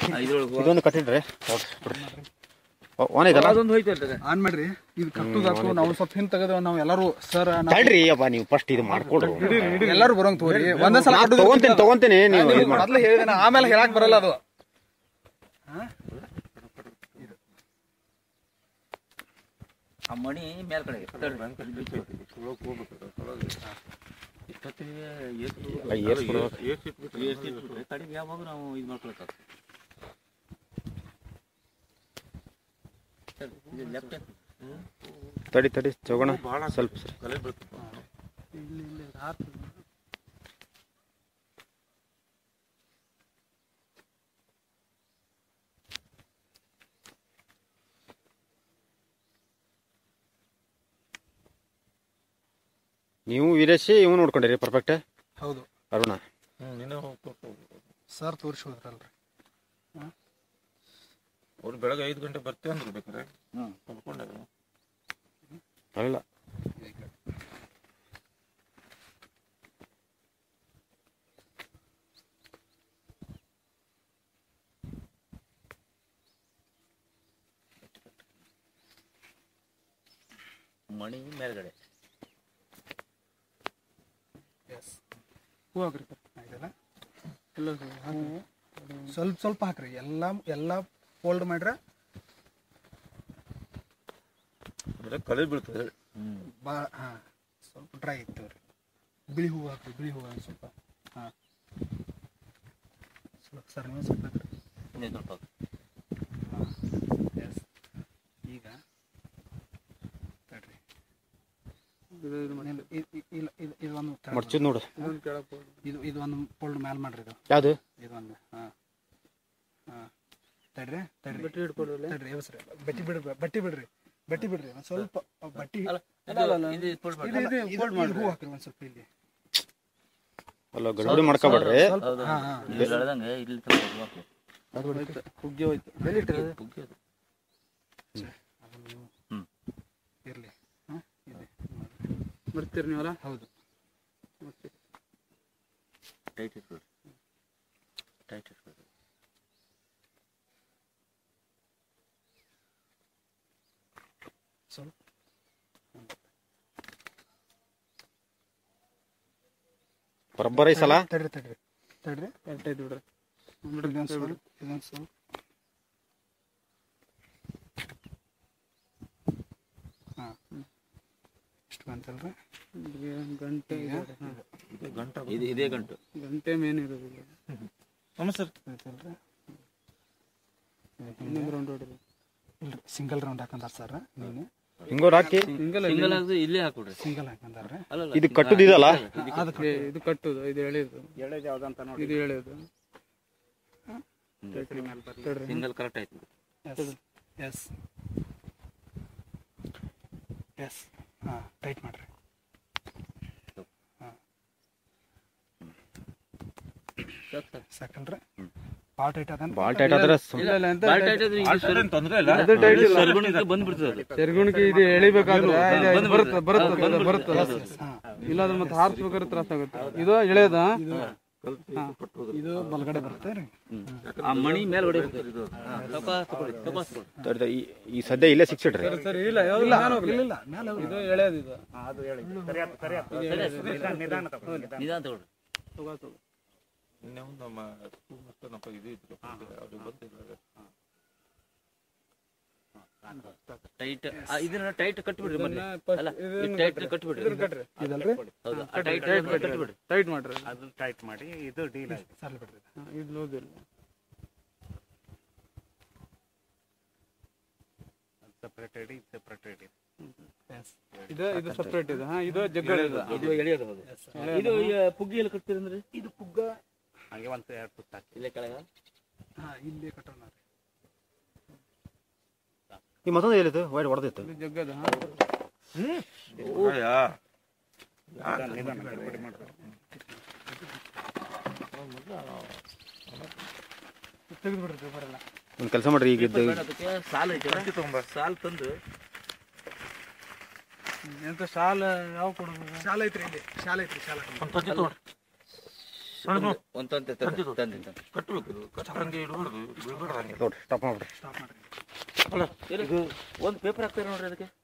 ಇದೊಂದು ಕಟ್ಟಿಡ್ರಿ ಓನ್ ಇದಲ್ಲ ಅದೊಂದು ಹೋಯ್ತಲ್ರಿ ಆನ್ ಮಾಡ್ರಿ ಇದು ಕಟ್ಟುದಾಕು ನಾವು ಸ್ವಲ್ಪ ಹಿಂದ್ ತೆಗೆದ ನಾವು ಎಲ್ಲರೂ ಸರ್ ತಡ್ರಿ ಅಪ್ಪ ನೀವು ಫಸ್ಟ್ ಇದು ಮಾಡ್ಕೊಡ್ರಿ ಎಲ್ಲರೂ ಬರೋಂಗ್ ತಗೋರಿ ಒಂದೇ ಸಲ ನಾ ತಗೊಂತೀನಿ ತಗೊಂತೀನಿ ನೀವು ಇದು ಮಾಡಿ ಮೊದ್ಲು ಹೇಳಿದೆ ನಾ, ಆಮೇಲೆ ಹೇಳಕ್ ಬರಲ್ಲ ಅದು ಆ ಮಣಿ ಮೇಲ್ಕಡೆ ಇಷ್ಟೊತ್ತಿಗೆ ಏರ್ಸ್ಬಿಟ್ರೆ ಕಡಿಮೆ ಯಾವಾಗ ನಾವು ಇದು ಮಾಡ್ಕೊಳಕ್ಕಾಗ್ತದೆ ಲೆಫ್ಟ್ ತಡಿ ತಡಿ ತಗೋಣ ಸ್ವಲ್ಪ ಸರಿ. ನೀವು ವೀರೇಶಿ ಇವ್ ನೋಡ್ಕೊಂಡಿರಿ ಪರ್ಫೆಕ್ಟ್ ಹೌದು ಅರುಣ ಸರ್ ತೋರಿಸಿ ಹೋದ್ರಲ್ರಿ ಅವ್ರು ಬೆಳಗ್ಗೆ ಐದು ಗಂಟೆ ಬರ್ತೇವೆ ಅಂದ್ರು ಬೇಕಾರೆ ಕಲ್ಕೊಂಡಾಗ ಅಲ್ಲ ಮಣಿ ಮೇಲ್ಗಡೆ ಎಸ್ ಹೂ ಹಾಕ್ರಿ ಇದೆಲ್ಲ ಎಲ್ಲ ಹೂ ಸ್ವಲ್ಪ ಸ್ವಲ್ಪ ಹಾಕ್ರಿ ಎಲ್ಲ ಎಲ್ಲ ಫೋಲ್ಡ್ ಮಾಡ್ರೆ ಅಂದ್ರೆ ಕಲೆ ಬೀಳ್ತದೆ ಬಾ ಹಾಂ ಸ್ವಲ್ಪ ಡ್ರೈ ಇರ್ತವ್ರಿ ಬಿಳಿ ಹೂವು ಹಾಕ್ರಿ ಬಿಳಿ ಹೂವು ಹಾಕಿ ಸ್ವಲ್ಪ ಹಾಂ ಸ್ವಲ್ಪ ಸರ್ ನೀವು ಸ್ವಲ್ಪ ಹಾಕ್ರಿ ಇನ್ನೇ ಸ್ವಲ್ಪ ಎಸ್ ಈಗ ತಡ್ರಿ ಇದ್- ಇದ್- ಇಲ್ಲ ಇದು ಇದು ಒಂದು ತೆಳಗ್ ಮಡ್ಚಿದ್ ನೋಡು ಮಾಡ್ರಿ. ಇದು ಇದು ಒಂದು ಫೋಲ್ಡ್ ಮ್ಯಾಲ್ ಮಾಡ್ರಿ ಇದು ಯಾವ್ದು ಇದು ಒಂದು ಹಾಂ ಹಾಂ ತಡ್ರಿ ತಡ್ರಿ ಬಟ್ಟಿ ಹಿಡ್ಕೊಡ್ರಿ ತಡ್ರಿ ಹೆಸರು ಬಟ್ಟಿ ಬಿಡ್ರಿ ಬಟ್ಟಿ ಬಿಡ್ರಿ ಬಟ್ಟಿ ಬಿಡ್ರಿ ಒಂದು ಸ್ವಲ್ಪ ಬಟ್ಟಿ ಇದು fold ಮಾಡಿ. ಇದು- ಇದು- ಇದು- ಇದು ಹೂ ಹಾಕ್ರಿ ಒಂದು ಸ್ವಲ್ಪ ಇಲ್ಲಿ ಅಲ್ಲ ಗಡಬಡಿ ಮಾಡ್ಕೊಬೇಡ್ರಿ ಹೌದು ಹಾಂ ಹಾಂ ಇಲ್ಲಿ ಬೆಳೆದಂಗೆ ಇಲ್ಲಿ ಸ್ವಲ್ಪ ಹಾಕು. ಕುಗ್ಗಿ ಹೋಯ್ತು ಬೆಳಿಟ್ರಿ ಪುಗ್ಗಿ ಅದು. ಅದನ್ನು ನೀವು ಹ್ಮ್. ಇರಲಿ ಹಾಂ ಇದೆ ಬರ್ತೀರಿ ನೀವಲ್ಲ ಹೌದು ಟೈಟ್ ಇಟ್ಕೊಳ್ರಿ ಟೈಟ್ ಇಟ್ಕೊಳ್ರಿ ಸ್ವಲ್ಪ ಬರೋಬ್ಬರ ಈ ಸಲ ತಡ್ರಿ ತಡ್ರಿ ತಡ್ರಿ ಕರೆಕ್ಟ್ ಐತಿ ಬಿಡ್ರಿ ಇದೊಂದು ಸ್ವಲ್ಪ ಇದೊಂದು ಸ್ವಲ್ಪ ಹಾಂ ಇಷ್ಟು ಬಂತಲ್ರಿ ಇಲ್ಲಿಗೆ ಗಂಟೆ ಇದೆ. ಹಾ. ಇದು ಇದೇ ಗಂಟು ಗಂಟೆ ಮೇನ್ ಇರೋದು ಇಲ್ಲಿ. ನಮಸ್ತೆ ಐತಲ್ರಿ ಇನ್ನೊಂದು ರೌಂಡ್ ಹೊಡ್ರಿ ಇಲ್ರಿ ಸಿಂಗಲ್ ರೌಂಡ್ ಹಾಕಂದಾರ ಸರ್ ನೀನು ಹಿಂಗೋರ್ ಹಾಕಿ ಸಿಂಗಲ್ ಸಿಂಗಲ್ ಆಗದು ಇಲ್ಲೇ ಹಾಕ್ಬಿಡ್ರಿ ಸಿಂಗಲ್ ಹಾಕಂದಾರ್ರಿ ಅಲ್ಲಲ್ಲ ಇದು ಕಟ್ಟುದಿದಲ್ಲ ಅದು ಇದು ಕಟ್ಟುದು ಇದು ಎಳೆಯೋದು ಇದು ಎಳೆಯೋದು ತಡ್ರಿ. ಸಿಂಗಲ್ ಕರೆಕ್ಟ್ ಆಯ್ತು ಎಸ್ ಎಸ್ ಎಸ್ ಹಾಂ ಟೈಟ್ ಮಾಡ್ರಿ ಹಾಂ ಸಾಕು, ಸಾಕು. ಸಾಕಲ್ರಿ ಭಾಳ ಟೈಟ್ ಅದ ಬಾಳ್ ಟೈಟ್ ಆದ್ರೆ ಸುಮ್- ಇಲ್ಲ ಇಲ್ಲ ಎಂತ ಬಾಳ್ tight ಆದ್ರೆ ಇದು ಸರ್- ತೊಂದ್ರೆ ಇಲ್ಲ ಅದು ಟೈಟ್ ಇಲ್ಲ ಸರ್ಗುಣಿಗೆ ಬಂದ್ಬಿಡ್ತದೆ ಅದು ಸೆರ್ಗುಣಿಕೆ ಇದು ಎಳಿಬೇಕಾದ್ರೆ ಇದು- ಇದು ಬರುತ್ತೆ ಬರುತ್ತೆ ಬಂದ್ಬಿಡುತ್ತೆ. ಇದು ಬರುತ್ತೆ ಇಲ್ಲ ಅದು ಮತ್ತೆ ಹಾರಿಸ್ಬೇಕಾದ್ರೆ ತ್ರಾಸ ಆಗುತ್ತೆ ಇದು ಎಳೆಯೋದ ಇದು ಬಲಗಡೆ ಬರುತ್ತೆ ರೀ ಆ ಮಣಿ ಮೇಲೆ ಹೊಡಿಬೇಕು ತಪಾಸ್ ತಗೊಳ್ಳಿ ತಪಾಸ್ ತಗೊಳ್ಳಿ ತಡಿ, ತಡಿ, ಈ- ಈ ಸದ್ಯ ಇಲ್ಲೇ ಸಿಕ್ಸಿಡ್ರಿ ಸರಿ ಇಲ್ಲ ಯಾವ್ದು ನಾನು ಹೋಗ್ಲಿ. ಇಲ್ಲ ಮೇಲೆ ಇದು ಎಳೆಯೋದು ಇದು ನಿಧಾನ ತಗೊಳ್ರಿ ತಗೋ ತಗೋ ನಿನ್ನೆ ಒಂದು ನಮ್ಮ ಸ್ಕೂಲ್ ಮಾಸ್ಟರ್ನಪ್ಪ ಇದು ಇದ್ರು ಅವ್ರಿಗೆ ಬಂದಿದ್ದಾರೆ ಟೈಟ್ ಇದನ್ನ ಟೈಟ್ ಕಟ್ಬಿಡ್ರಿ ಮೊನ್ನೆ first ಅಲ್ಲ ಇದನ್ನ ಟೈಟ್ ಕಟ್ರಿ. ಕಟ್ಬಿಡ್ರಿ ಇದನ್ನ ಕಟ್ರಿ ಇದಲ್ರಿ ಹೌದು ಟೈಟ್ ಕಟ್ಬಿಡ್ರಿ ಟೈಟ್ ಮಾಡ್ರಿ ಅದನ್ನ ಟೈಟ್ ಮಾಡಿ ಇದು ಡೀಲ್ ಆಯ್ತು ಸರ್ಲಿ ಬಿಡ್ರಿ ಹಾ, ಇದು ಲೂಸ್ ಇಲ್ಲ ಸೆಪರೇಟೆಡ್ ಇದು ಸೆಪರೇಟೆಡ್ ಎಸ್ ಇದು ಇದು ಸಪ್ರೇಟ್ ಇದೆ ಹಾ ಇದು ಜಗ್ಗಡ ಇದೆ ಇದು ಎಳೆಯೋದು ಹೌದು ಇದು ಈ ಪುಗ್ಗಿ ಎಲ್ಲಿ ಕಟ್ತೀರಂದ್ರಿ ಇದು ಪುಗ್ಗ ಹಂಗೆ ಒಂದು ಎರಡು ಸುತ್ತ ಹಾಕಿ ಇಲ್ಲೇ ಕೆಳಗ ಹಾಂ ಇಲ್ಲಿ ಕಟ್ಟೋಣ ರೀ ಈ ಮತ್ತೊಂದು ಎಲ್ಲಿತ್ತು ವೈಟ್ ಹೊಡೆದಿತ್ತು ಇದು ಜಗ್ಗದ ಹಾ ತೆಗೆದು ಬಿಡ್ರಿ ಬರಲ್ಲ ಒಂದು ಕೆಲಸ ಮಾಡ್ರಿ ಈಗ ಇದ್ದು ಅದಕ್ಕೆ ಸಾಲ್ ಐತೆ ಸಾಲ್ ತಂದು ಎಂತ ಶಾಲ ಯಾವ ಕೊಡೋದು ಶಾಲೆ ಐತ್ರಿ ಇಲ್ಲಿ ಶಾಲೆ ಐತ್ರಿ ಶಾಲೆ ಒಂದು ತಂದೆ ತಂದೆ ತಂದೆ ಕಟ್ಟಬೇಕು ಇದು ಕಟ್ಟಂಗೆ ಇಡಬಾರ್ದು ಬಿಡಬಾರ್ದು ಹಂಗೆ ನೋಡ್ರಿ ಸ್ಟಾಪ್ ಮಾಡ್ಬಿಡ್ರಿ ಸ್ಟಾಪ್ ಮಾಡ್ರಿ ಇದು ಒಂದು ಪೇಪರ್ ಹಾಕ್ತಾರೆ ನೋಡ್ರಿ ಅದಕ್ಕೆ